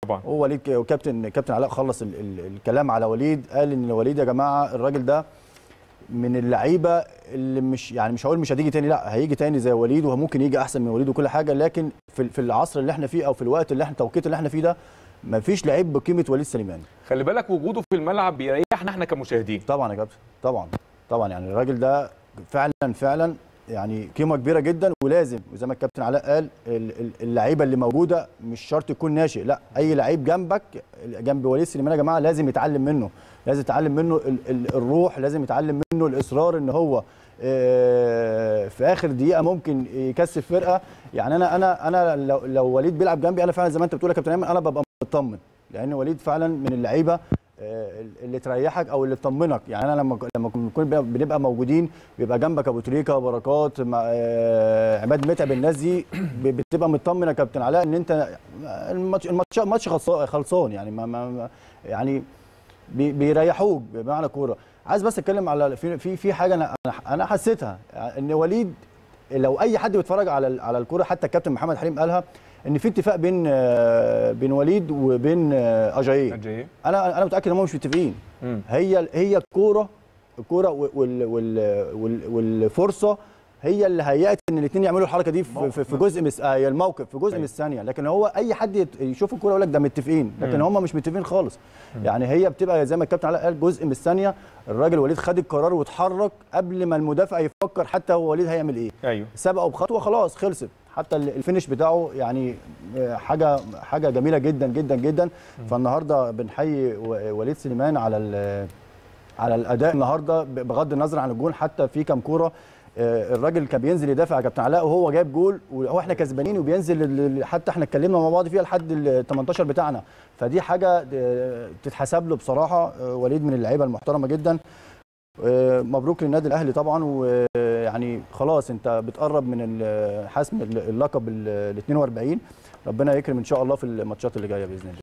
طبعا هو وليد ك- وكابتن كابتن علاء خلص ال ال الكلام على وليد قال ان وليد يا جماعه الراجل ده من اللعيبه اللي مش يعني مش هقول مش هتيجي تاني لا هيجي تاني زي وليد وممكن يجي احسن من وليد وكل حاجه لكن في في العصر اللي احنا فيه او في الوقت اللي احنا التوقيت اللي احنا فيه ده ما فيش لعيب بقيمه وليد سليمان خلي بالك وجوده في الملعب بيريحنا احنا كمشاهدين طبعا يا كابتن طبعا طبعا يعني الراجل ده فعلا فعلا يعني قيمه كبيره جدا ولازم وزي ما الكابتن علاء قال ال- ال- اللعيبه اللي موجوده مش شرط يكون ناشئ لا اي لعيب جنبك جنب وليد سليمان يا جماعه لازم يتعلم منه لازم يتعلم منه ال- ال- الروح لازم يتعلم منه الاصرار ان هو آه، في اخر دقيقه ممكن يكسب فرقه يعني انا انا انا لو, لو وليد بيلعب جنبي انا فعلا زي ما انت بتقول يا كابتن ايمن انا ببقى مطمن لان وليد فعلا من اللعيبه آه، اللي تريحك او اللي تطمنك يعني انا لما لما بنكون بنبقى موجودين بيبقى جنبك ابو تريكه بركات مع آه، عماد متعب الناس دي ب- بتبقى مطمن يا كابتن علاء ان انت الماتش الماتش الماتش خلصان- خلصان يعني ما ما ما- يعني بي- بيريحوك بمعنى كوره عايز بس اتكلم على في في في حاجه انا أنا- انا حسيتها ان وليد لو اي حد بيتفرج على ال- على الكوره حتى الكابتن محمد حليم قالها ان في اتفاق بين آه، بين وليد وبين آه، اجاييه أجاييه. انا انا متاكد ان هم مش متفقين مم. هي هي الكوره الكوره وال وال وال والفرصه هي اللي هيأت ان الاثنين يعملوا الحركه دي في, في, في جزء من آه هي الموقف في جزء من الثانيه لكن هو اي حد يت- يشوف الكوره يقول لك ده متفقين لكن هم مش متفقين خالص يعني هي بتبقى زي ما الكابتن علاء قال جزء من الثانيه الراجل وليد خد القرار واتحرك قبل ما المدافع يفكر حتى هو وليد هيعمل ايه ايوه سبقه بخطوه خلاص خلصت حتى ال- الفينش بتاعه يعني آه، حاجه حاجه جميله جدا جدا جدا فالنهارده بنحيي و- وليد سليمان على ال- على الاداء النهارده ب- بغض النظر عن الجول حتى في كام كوره آه، الراجل كان بينزل يدافع يا كابتن علاء وهو جايب جول وهو احنا كسبانين وبينزل ال- ال- حتى احنا اتكلمنا مع بعض فيها لحد ال 18 بتاعنا فدي حاجه آه، تتحسب له بصراحه آه، وليد من اللعيبه المحترمه جدا آه، مبروك للنادي الاهلي طبعا ويعني خلاص انت بتقرب من ال- حسم اللقب ال 42 ربنا يكرم ان شاء الله في الماتشات اللي جايه باذن الله